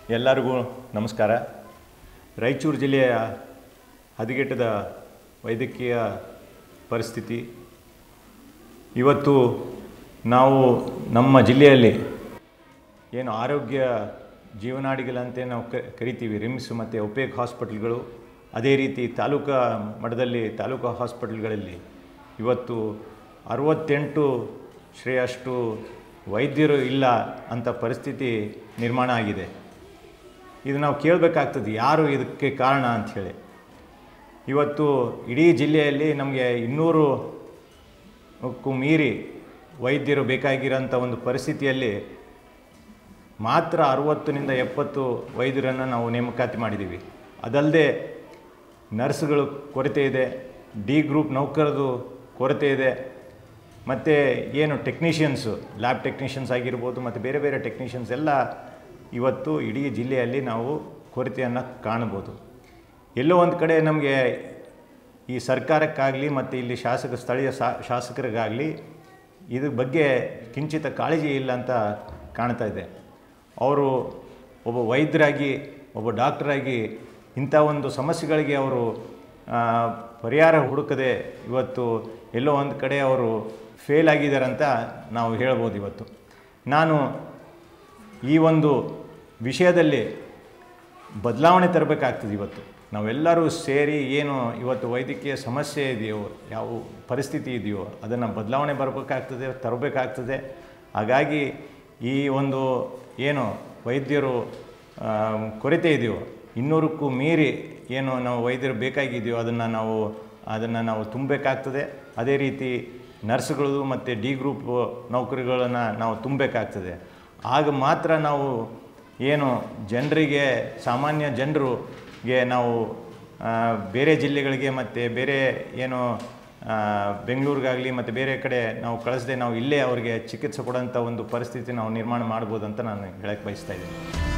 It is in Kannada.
ಎಲ್ಲರಿಗೂ ನಮಸ್ಕಾರ ರಾಯಚೂರು ಜಿಲ್ಲೆಯ ಹದಗೆಟ್ಟದ ವೈದ್ಯಕೀಯ ಪರಿಸ್ಥಿತಿ ಇವತ್ತು ನಾವು ನಮ್ಮ ಜಿಲ್ಲೆಯಲ್ಲಿ ಏನು ಆರೋಗ್ಯ ಜೀವನಾಡಿಗಳಂತೆ ನಾವು ಕ ಕರಿತೀವಿ ರಿಮ್ಸ್ ಮತ್ತು ಒಪೇಕ್ ಹಾಸ್ಪಿಟಲ್ಗಳು ಅದೇ ರೀತಿ ತಾಲೂಕಾ ಮಟ್ಟದಲ್ಲಿ ತಾಲೂಕು ಹಾಸ್ಪಿಟಲ್ಗಳಲ್ಲಿ ಇವತ್ತು ಅರವತ್ತೆಂಟು ಶ್ರೇಯಷ್ಟು ವೈದ್ಯರು ಇಲ್ಲ ಅಂತ ಪರಿಸ್ಥಿತಿ ನಿರ್ಮಾಣ ಆಗಿದೆ ಇದು ನಾವು ಕೇಳಬೇಕಾಗ್ತದೆ ಯಾರು ಇದಕ್ಕೆ ಕಾರಣ ಅಂಥೇಳಿ ಇವತ್ತು ಇಡೀ ಜಿಲ್ಲೆಯಲ್ಲಿ ನಮಗೆ ಇನ್ನೂರು ಕ್ಕೂ ಮೀರಿ ವೈದ್ಯರು ಬೇಕಾಗಿರೋಂಥ ಒಂದು ಪರಿಸ್ಥಿತಿಯಲ್ಲಿ ಮಾತ್ರ ಅರುವತ್ತರಿಂದ ಎಪ್ಪತ್ತು ವೈದ್ಯರನ್ನು ನಾವು ನೇಮಕಾತಿ ಮಾಡಿದ್ದೀವಿ ಅದಲ್ಲದೆ ನರ್ಸ್ಗಳು ಕೊರತೆ ಇದೆ ಡಿ ಗ್ರೂಪ್ ನೌಕರದು ಕೊರತೆ ಇದೆ ಮತ್ತು ಏನು ಟೆಕ್ನಿಷಿಯನ್ಸು ಲ್ಯಾಬ್ ಟೆಕ್ನಿಷಿಯನ್ಸ್ ಆಗಿರ್ಬೋದು ಮತ್ತು ಬೇರೆ ಬೇರೆ ಟೆಕ್ನಿಷಿಯನ್ಸ್ ಎಲ್ಲ ಇವತ್ತು ಇಡೀ ಜಿಲ್ಲೆಯಲ್ಲಿ ನಾವು ಕೊರತೆಯನ್ನು ಕಾಣ್ಬೋದು ಎಲ್ಲೋ ಒಂದು ಕಡೆ ನಮಗೆ ಈ ಸರ್ಕಾರಕ್ಕಾಗಲಿ ಮತ್ತು ಇಲ್ಲಿ ಶಾಸಕ ಸ್ಥಳೀಯ ಶಾ ಶಾಸಕರಿಗಾಗಲಿ ಇದ್ರ ಬಗ್ಗೆ ಕಿಂಚಿತ ಕಾಳಜಿ ಇಲ್ಲ ಅಂತ ಕಾಣ್ತಾ ಇದೆ ಅವರು ಒಬ್ಬ ವೈದ್ಯರಾಗಿ ಒಬ್ಬ ಡಾಕ್ಟರಾಗಿ ಇಂಥ ಒಂದು ಸಮಸ್ಯೆಗಳಿಗೆ ಅವರು ಆ, ಪರಿಹಾರ ಹುಡುಕದೆ ಇವತ್ತು ಎಲ್ಲೋ ಒಂದು ಕಡೆ ಅವರು ಫೇಲ್ ಆಗಿದ್ದಾರೆ ಅಂತ ನಾವು ಹೇಳ್ಬೋದು ಇವತ್ತು ನಾನು ಈ ಒಂದು ವಿಷಯದಲ್ಲಿ ಬದಲಾವಣೆ ತರಬೇಕಾಗ್ತದೆ ಇವತ್ತು ನಾವೆಲ್ಲರೂ ಸೇರಿ ಏನು ಇವತ್ತು ವೈದ್ಯಕೀಯ ಸಮಸ್ಯೆ ಇದೆಯೋ ಯಾವ ಪರಿಸ್ಥಿತಿ ಇದೆಯೋ ಅದನ್ನು ಬದಲಾವಣೆ ಬರಬೇಕಾಗ್ತದೆ ತರಬೇಕಾಗ್ತದೆ ಹಾಗಾಗಿ ಈ ಒಂದು ಏನು ವೈದ್ಯರು ಆ, ಕೊರತೆ ಇದೆಯೋ ಇನ್ನೂರಕ್ಕೂ ಮೀರಿ ಏನು ನಾವು ವೈದ್ಯರು ಬೇಕಾಗಿದೆಯೋ ಅದನ್ನು ನಾವು ಅದನ್ನು ನಾವು ತುಂಬಬೇಕಾಗ್ತದೆ ಅದೇ ರೀತಿ ನರ್ಸ್ಗಳು ಮತ್ತು ಡಿ ಗ್ರೂಪ್ ನೌಕರಿಗಳನ್ನು ನಾವು ತುಂಬಬೇಕಾಗ್ತದೆ ಆಗ ಮಾತ್ರ ನಾವು ಏನು ಜನರಿಗೆ ಸಾಮಾನ್ಯ ಜನರಿಗೆ ನಾವು ಆ, ಬೇರೆ ಜಿಲ್ಲೆಗಳಿಗೆ ಮತ್ತು ಬೇರೆ ಏನು ಆ, ಬೆಂಗಳೂರಿಗಾಗಲಿ ಮತ್ತು ಬೇರೆ ಕಡೆ ನಾವು ಕಳಿಸದೆ ನಾವು ಇಲ್ಲೇ ಅವರಿಗೆ ಚಿಕಿತ್ಸೆ ಕೊಡೋಂಥ ಒಂದು ಪರಿಸ್ಥಿತಿ ನಾವು ನಿರ್ಮಾಣ ಮಾಡ್ಬೋದು ಅಂತ ನಾನು ಹೇಳಕ್ಕೆ ಬಯಸ್ತಾ ಇದ್ದೀನಿ